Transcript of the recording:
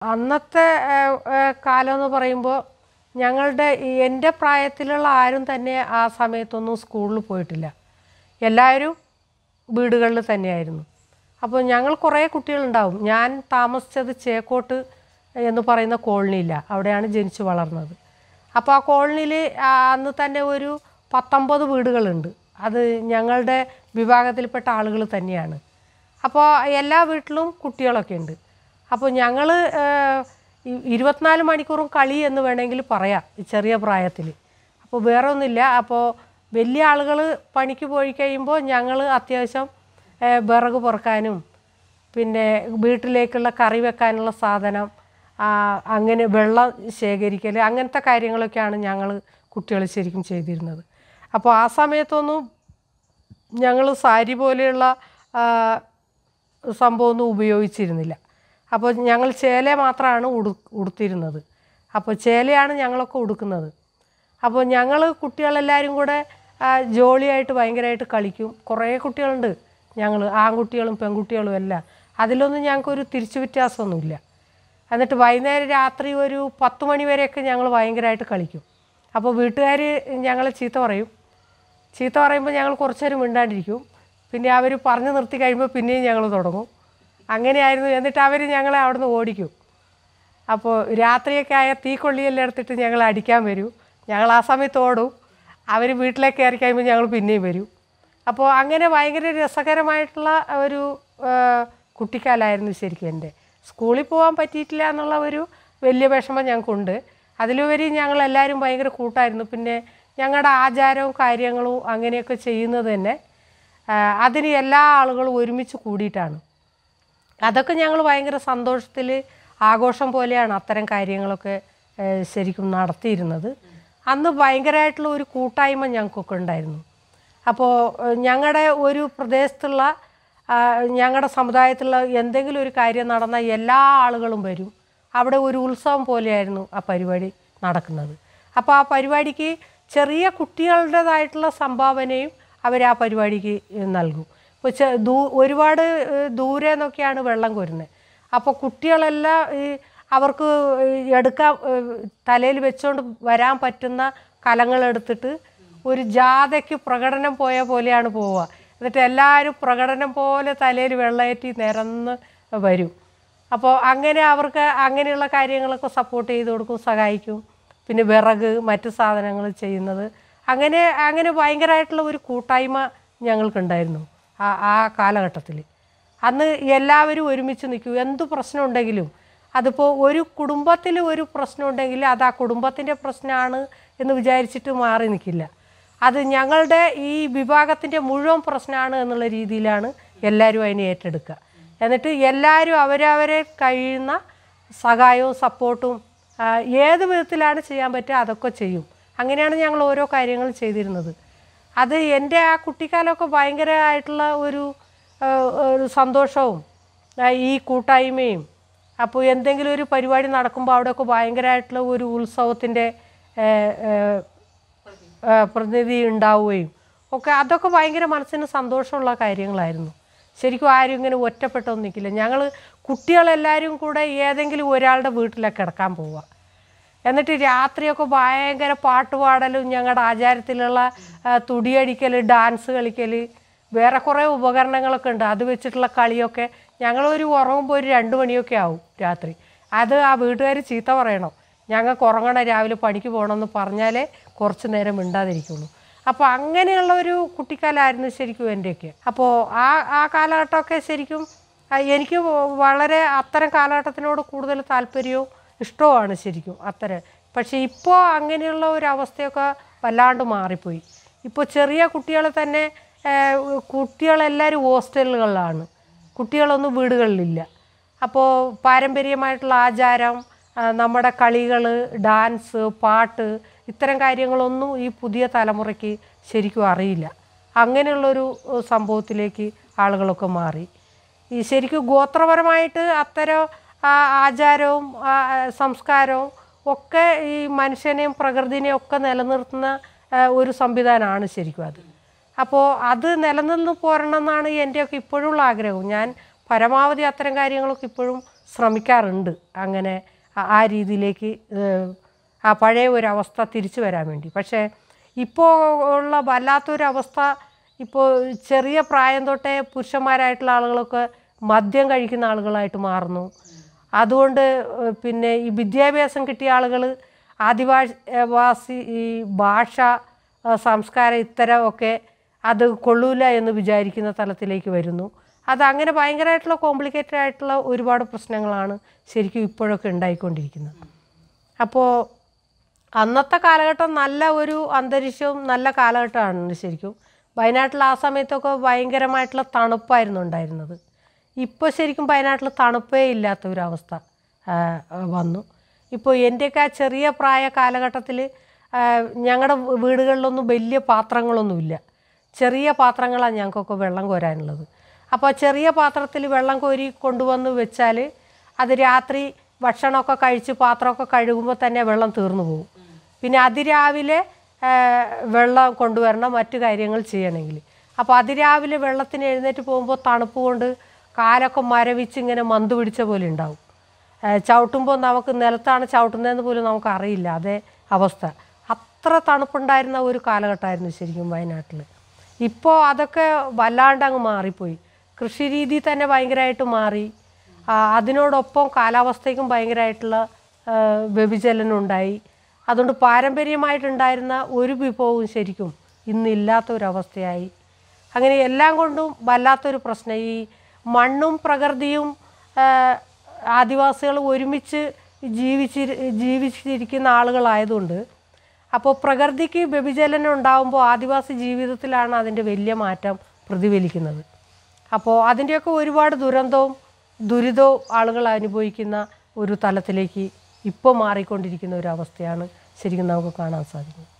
അന്നത്തെ ഏഹ്, ഏഹ്, കാലം എന്ന് പറയുമ്പോൾ ഞങ്ങളുടെ ഈ എൻ്റെ പ്രായത്തിലുള്ള ആരും തന്നെ ആ സമയത്തൊന്നും സ്കൂളിൽ പോയിട്ടില്ല എല്ലാവരും വീടുകളിൽ തന്നെയായിരുന്നു അപ്പോൾ ഞങ്ങൾ കുറേ കുട്ടികളുണ്ടാവും ഞാൻ താമസിച്ചത് ചേക്കോട്ട് എന്ന് പറയുന്ന കോളനിയില്ല അവിടെയാണ് ജനിച്ചു വളർന്നത് അപ്പോൾ ആ കോളനിയിൽ അന്ന് തന്നെ ഒരു പത്തൊമ്പത് വീടുകളുണ്ട് അത് ഞങ്ങളുടെ വിഭാഗത്തിൽപ്പെട്ട ആളുകൾ തന്നെയാണ് അപ്പോൾ എല്ലാ വീട്ടിലും കുട്ടികളൊക്കെ ഉണ്ട് അപ്പോൾ ഞങ്ങൾ ഇരുപത്തിനാല് മണിക്കൂറും കളി എന്ന് വേണമെങ്കിൽ പറയാം ഈ ചെറിയ പ്രായത്തിൽ അപ്പോൾ വേറെ ഒന്നുമില്ല അപ്പോൾ വലിയ ആളുകൾ പണിക്ക് പോയി കഴിയുമ്പോൾ ഞങ്ങൾ അത്യാവശ്യം ഏ, വിറക് പൊറുക്കാനും പിന്നെ വീട്ടിലേക്കുള്ള കറി വെക്കാനുള്ള സാധനം ആ, അങ്ങനെ വെള്ളം ശേഖരിക്കൽ അങ്ങനത്തെ കാര്യങ്ങളൊക്കെയാണ് ഞങ്ങൾ കുട്ടികൾ ശരിക്കും ചെയ്തിരുന്നത് അപ്പോൾ ആ സമയത്തൊന്നും ഞങ്ങൾ സാരി പോലെയുള്ള ആ, സംഭവമൊന്നും ഉപയോഗിച്ചിരുന്നില്ല അപ്പോൾ ഞങ്ങൾ ചേല മാത്രമാണ് ഉടു ഉടുത്തിരുന്നത് അപ്പോൾ ചേലയാണ് ഞങ്ങളൊക്കെ ഉടുക്കുന്നത് അപ്പോൾ ഞങ്ങൾ കുട്ടികളെല്ലാവരും കൂടെ ആ, ജോളിയായിട്ട് ഭയങ്കരമായിട്ട് കളിക്കും കുറേ കുട്ടികളുണ്ട് ഞങ്ങൾ ആൺകുട്ടികളും പെൺകുട്ടികളും എല്ലാം അതിലൊന്നും ഞങ്ങൾക്കൊരു തിരിച്ചു വ്യത്യാസമൊന്നുമില്ല എന്നിട്ട് വൈകുന്നേരം രാത്രി ഒരു പത്ത് മണി വരെയൊക്കെ ഞങ്ങൾ ഭയങ്കരമായിട്ട് കളിക്കും അപ്പോൾ വീട്ടുകാർ ഞങ്ങളെ ചീത്ത പറയും ചീത്ത പറയുമ്പോൾ ഞങ്ങൾ കുറച്ച് നേരം മിണ്ടാണ്ടിരിക്കും പിന്നെ അവർ പറഞ്ഞു നിർത്തി കഴിയുമ്പോൾ പിന്നെയും ഞങ്ങൾ തുടങ്ങും അങ്ങനെയായിരുന്നു എന്നിട്ട് അവർ ഞങ്ങളെ അവിടുന്ന് ഓടിക്കും അപ്പോൾ രാത്രിയൊക്കെ ആയ തീക്കൊള്ളിയെല്ലാം എടുത്തിട്ട് ഞങ്ങൾ അടിക്കാൻ വരും ഞങ്ങൾ ആ സമയത്ത് ഓടും അവർ വീട്ടിലേക്ക് കയറി കഴിയുമ്പോൾ ഞങ്ങൾ പിന്നെയും വരും അപ്പോൾ അങ്ങനെ ഭയങ്കര രസകരമായിട്ടുള്ള ഒരു ആ, കുട്ടിക്കാലമായിരുന്നു ശരിക്കും എൻ്റെ സ്കൂളിൽ പോകാൻ പറ്റിയിട്ടില്ല എന്നുള്ള ഒരു വലിയ വിഷമം ഞങ്ങൾക്കുണ്ട് അതിലുപരി ഞങ്ങളെല്ലാവരും ഭയങ്കര കൂട്ടായിരുന്നു പിന്നെ ഞങ്ങളുടെ ആചാരവും കാര്യങ്ങളും അങ്ങനെയൊക്കെ ചെയ്യുന്നത് തന്നെ ആ, അതിന് എല്ലാ ആളുകളും ഒരുമിച്ച് കൂടിയിട്ടാണ് അതൊക്കെ ഞങ്ങൾ ഭയങ്കര സന്തോഷത്തിൽ ആഘോഷം പോലെയാണ് അത്തരം കാര്യങ്ങളൊക്കെ ഏഹ്, ശരിക്കും നടത്തിയിരുന്നത് അന്ന് ഭയങ്കരമായിട്ടുള്ള ഒരു കൂട്ടായ്മ ഞങ്ങൾക്കൊക്കെ ഉണ്ടായിരുന്നു അപ്പോൾ ഞങ്ങളുടെ ഒരു പ്രദേശത്തുള്ള ആ, ഞങ്ങളുടെ സമുദായത്തിലുള്ള എന്തെങ്കിലും ഒരു കാര്യം നടന്നാൽ എല്ലാ ആളുകളും വരും അവിടെ ഒരു ഉത്സവം പോലെയായിരുന്നു ആ പരിപാടി നടക്കുന്നത് അപ്പോൾ ആ പരിപാടിക്ക് ചെറിയ കുട്ടികളുടേതായിട്ടുള്ള സംഭാവനയും അവർ ആ പരിപാടിക്ക് നൽകും ഇപ്പോൾ ചെ ദൂ ഒരുപാട് ഏഹ്, ദൂരെ നിന്നൊക്കെയാണ് വെള്ളം കോരുന്നത് അപ്പോൾ കുട്ടികളെല്ലാം ഈ അവർക്ക് ഈ എടുക്കാൻ തലയിൽ വെച്ചുകൊണ്ട് വരാൻ പറ്റുന്ന കലങ്ങളെടുത്തിട്ട് ഒരു ജാഥയ്ക്ക് പ്രകടനം പോയ പോലെയാണ് പോവുക എന്നിട്ട് എല്ലാവരും പ്രകടനം പോലെ തലയിൽ വെള്ളയേറ്റി നിരന്ന് വരും അപ്പോൾ അങ്ങനെ അവർക്ക് അങ്ങനെയുള്ള കാര്യങ്ങളൊക്കെ സപ്പോർട്ട് ചെയ്ത് കൊടുക്കും സഹായിക്കും പിന്നെ വിറക് മറ്റു സാധനങ്ങൾ ചെയ്യുന്നത് അങ്ങനെ അങ്ങനെ ഭയങ്കരമായിട്ടുള്ള ഒരു കൂട്ടായ്മ ഞങ്ങൾക്കുണ്ടായിരുന്നു ആ ആ കാലഘട്ടത്തിൽ അന്ന് എല്ലാവരും ഒരുമിച്ച് നിൽക്കും എന്ത് പ്രശ്നം ഉണ്ടെങ്കിലും അതിപ്പോൾ ഒരു കുടുംബത്തിൽ ഒരു പ്രശ്നം ഉണ്ടെങ്കിൽ അത് ആ കുടുംബത്തിൻ്റെ പ്രശ്നമാണ് എന്ന് വിചാരിച്ചിട്ട് മാറി നിൽക്കില്ല അത് ഞങ്ങളുടെ ഈ വിഭാഗത്തിൻ്റെ മുഴുവൻ പ്രശ്നമാണ് എന്നുള്ള രീതിയിലാണ് എല്ലാവരും അതിനെ ഏറ്റെടുക്കുക എന്നിട്ട് എല്ലാവരും അവരവരെ കഴിയുന്ന സഹായവും സപ്പോർട്ടും ആ, ഏത് വിധത്തിലാണ് ചെയ്യാൻ പറ്റുക അതൊക്കെ ചെയ്യും അങ്ങനെയാണ് ഞങ്ങൾ ഓരോ കാര്യങ്ങൾ ചെയ്തിരുന്നത് അത് എൻ്റെ ആ കുട്ടിക്കാലമൊക്കെ ഭയങ്കരമായിട്ടുള്ള ഒരു ആ, ഒരു സന്തോഷവും ആ, ഈ കൂട്ടായ്മയും അപ്പോൾ എന്തെങ്കിലും ഒരു പരിപാടി നടക്കുമ്പോൾ അവിടെയൊക്കെ ഭയങ്കരമായിട്ടുള്ള ഒരു ഉത്സവത്തിൻ്റെ പ്രതിനിധി ഉണ്ടാവുകയും ഒക്കെ അതൊക്കെ ഭയങ്കര മനസ്സിന് സന്തോഷമുള്ള കാര്യങ്ങളായിരുന്നു ശരിക്കും ആരും ഇങ്ങനെ ഒറ്റപ്പെട്ടൊന്നും നിൽക്കില്ല ഞങ്ങൾ കുട്ടികളെല്ലാവരും കൂടെ ഏതെങ്കിലും ഒരാളുടെ വീട്ടിലൊക്കെ കിടക്കാൻ പോവുക എന്നിട്ട് രാത്രിയൊക്കെ ഭയങ്കര പാട്ട് പാടലും ഞങ്ങളുടെ ആചാരത്തിലുള്ള ആ, തുടിയടിക്കൽ ഡാൻസ് കളിക്കൽ വേറെ കുറേ ഉപകരണങ്ങളൊക്കെ ഉണ്ട് അത് വെച്ചിട്ടുള്ള കളിയൊക്കെ ഞങ്ങളൊരു ഉറങ്ങുമ്പോൾ ഒരു രണ്ട് മണിയൊക്കെ ആവും രാത്രി അത് ആ വീട്ടുകാർ ചീത്ത പറയണം ഞങ്ങൾക്ക് ഉറങ്ങണം രാവിലെ പണിക്ക് പോകണമെന്ന് പറഞ്ഞാലേ കുറച്ച് നേരം മിണ്ടാതിരിക്കുള്ളൂ അപ്പോൾ അങ്ങനെയുള്ള ഒരു കുട്ടിക്കാലമായിരുന്നു ശരിക്കും എൻ്റെയൊക്കെ അപ്പോൾ ആ ആ കാലഘട്ടമൊക്കെ ശരിക്കും ആ, എനിക്ക് വളരെ അത്തരം കാലഘട്ടത്തിനോട് കൂടുതൽ താല്പര്യവും ഇഷ്ടവുമാണ് ശരിക്കും അത്തരം പക്ഷേ ഇപ്പോൾ അങ്ങനെയുള്ള ഒരു അവസ്ഥയൊക്കെ വല്ലാണ്ട് മാറിപ്പോയി ഇപ്പോൾ ചെറിയ കുട്ടികൾ തന്നെ ഏഹ്, കുട്ടികളെല്ലാവരും ഹോസ്റ്റലുകളിലാണ് കുട്ടികളൊന്നും വീടുകളിലില്ല അപ്പോൾ പാരമ്പര്യമായിട്ടുള്ള ആചാരം ആ, നമ്മുടെ കളികൾ ഡാൻസ് പാട്ട് ഇത്തരം കാര്യങ്ങളൊന്നും ഈ പുതിയ തലമുറയ്ക്ക് ശരിക്കും അറിയില്ല അങ്ങനെയുള്ളൊരു ഏഹ്, സംഭവത്തിലേക്ക് ആളുകളൊക്കെ മാറി ഈ ശരിക്കും ഗോത്രപരമായിട്ട് അത്തരം ആ ആചാരവും ആ സംസ്കാരവും ഒക്കെ ഈ മനുഷ്യനെയും പ്രകൃതിനെയും ഒക്കെ നിലനിർത്തുന്ന ആ, ഒരു സംവിധാനമാണ് ശരിക്കും അത് അപ്പോൾ അത് നിലനിന്ന് പോരണം എന്നാണ് എൻ്റെയൊക്കെ ഇപ്പോഴുള്ള ആഗ്രഹം ഞാൻ പരമാവധി അത്തരം കാര്യങ്ങളൊക്കെ ഇപ്പോഴും ശ്രമിക്കാറുണ്ട് അങ്ങനെ ആ- ആ രീതിയിലേക്ക് ഏഹ്, ആ പഴയ ഒരു അവസ്ഥ തിരിച്ചു വരാൻ വേണ്ടി പക്ഷേ ഇപ്പോൾ ഉള്ള വല്ലാത്തൊരവസ്ഥ ഇപ്പോൾ ചെറിയ പ്രായം തൊട്ടേ പുരുഷന്മാരായിട്ടുള്ള ആളുകളൊക്കെ മദ്യം കഴിക്കുന്ന ആളുകളായിട്ട് മാറുന്നു അതുകൊണ്ട് ഏഹ്, പിന്നെ ഈ വിദ്യാഭ്യാസം കിട്ടിയ ആളുകൾ ആദിവാസി ഈ ഭാഷ ആ, സംസ്കാരം ഇത്തരം ഒക്കെ അത് കൊള്ളൂല എന്ന് വിചാരിക്കുന്ന തലത്തിലേക്ക് വരുന്നു അത് അങ്ങനെ ഭയങ്കരമായിട്ടുള്ള കോംപ്ലിക്കേറ്റഡ് ആയിട്ടുള്ള ഒരുപാട് പ്രശ്നങ്ങളാണ് ശരിക്കും ഇപ്പോഴൊക്കെ ഉണ്ടായിക്കൊണ്ടിരിക്കുന്നത് അപ്പോൾ അന്നത്തെ കാലഘട്ടം നല്ല ഒരു അന്തരീക്ഷവും നല്ല കാലഘട്ടമാണ് ശരിക്കും വയനാട്ടിൽ ആ സമയത്തൊക്കെ ഭയങ്കരമായിട്ടുള്ള തണുപ്പായിരുന്നു ഉണ്ടായിരുന്നത് ഇപ്പോൾ ശരിക്കും വയനാട്ടിൽ തണുപ്പേ ഇല്ലാത്ത ഒരു അവസ്ഥ ആ, വന്നു ഇപ്പോൾ എൻ്റെയൊക്കെ ആ ചെറിയ പ്രായ കാലഘട്ടത്തിൽ ഞങ്ങളുടെ വീടുകളിലൊന്നും വലിയ പാത്രങ്ങളൊന്നുമില്ല ചെറിയ പാത്രങ്ങളാണ് ഞങ്ങൾക്കൊക്കെ വെള്ളം കോരാനുള്ളത് അപ്പോൾ ചെറിയ പാത്രത്തിൽ വെള്ളം കോരി കൊണ്ടുവന്ന് വെച്ചാൽ അത് രാത്രി ഭക്ഷണമൊക്കെ കഴിച്ച് പാത്രമൊക്കെ കഴുകുമ്പോൾ തന്നെ വെള്ളം തീർന്നു പോകും പിന്നെ അതിരാവിലെ ആ, വെള്ളം കൊണ്ടുവരണം മറ്റു കാര്യങ്ങൾ ചെയ്യണമെങ്കിൽ അപ്പോൾ അതിരാവിലെ വെള്ളത്തിന് എഴുന്നേറ്റ് പോകുമ്പോൾ തണുപ്പ് കൊണ്ട് കാലൊക്കെ മരവിച്ച് ഇങ്ങനെ മന്ത് പിടിച്ച പോലെ ഉണ്ടാവും ചവിട്ടുമ്പോൾ നമുക്ക് നിലത്താണ് ചവിട്ടുന്നതെന്ന് പോലും നമുക്ക് അറിയില്ല അതേ അവസ്ഥ അത്ര തണുപ്പുണ്ടായിരുന്ന ഒരു കാലഘട്ടമായിരുന്നു ശരിക്കും വയനാട്ടിൽ ഇപ്പോൾ അതൊക്കെ വല്ലാണ്ട് അങ്ങ് മാറിപ്പോയി കൃഷി രീതി തന്നെ ഭയങ്കരമായിട്ട് മാറി ആ, അതിനോടൊപ്പം കാലാവസ്ഥയ്ക്കും ഭയങ്കരമായിട്ടുള്ള ആ, വ്യതിചലനം ഉണ്ടായി അതുകൊണ്ട് പാരമ്പര്യമായിട്ടുണ്ടായിരുന്ന ഒരു വിഭവവും ശരിക്കും ഇന്നില്ലാത്ത ഒരവസ്ഥയായി അങ്ങനെ എല്ലാം കൊണ്ടും വല്ലാത്തൊരു പ്രശ്നം ഈ മണ്ണും പ്രകൃതിയും ആദിവാസികൾ ഒരുമിച്ച് ജീവിച്ചി ജീവിച്ചിരിക്കുന്ന ആളുകളായതുകൊണ്ട് അപ്പോൾ പ്രകൃതിക്ക് വ്യതിചലനം ഉണ്ടാകുമ്പോൾ ആദിവാസി ജീവിതത്തിലാണ് അതിൻ്റെ വലിയ മാറ്റം പ്രതിഫലിക്കുന്നത് അപ്പോൾ അതിൻ്റെയൊക്കെ ഒരുപാട് ദുരന്തവും ദുരിതവും ആളുകൾ അനുഭവിക്കുന്ന ഒരു തലത്തിലേക്ക് ഇപ്പോൾ മാറിക്കൊണ്ടിരിക്കുന്ന ഒരു അവസ്ഥയാണ് ശരിക്കും നമുക്ക് കാണാൻ സാധിക്കുന്നത്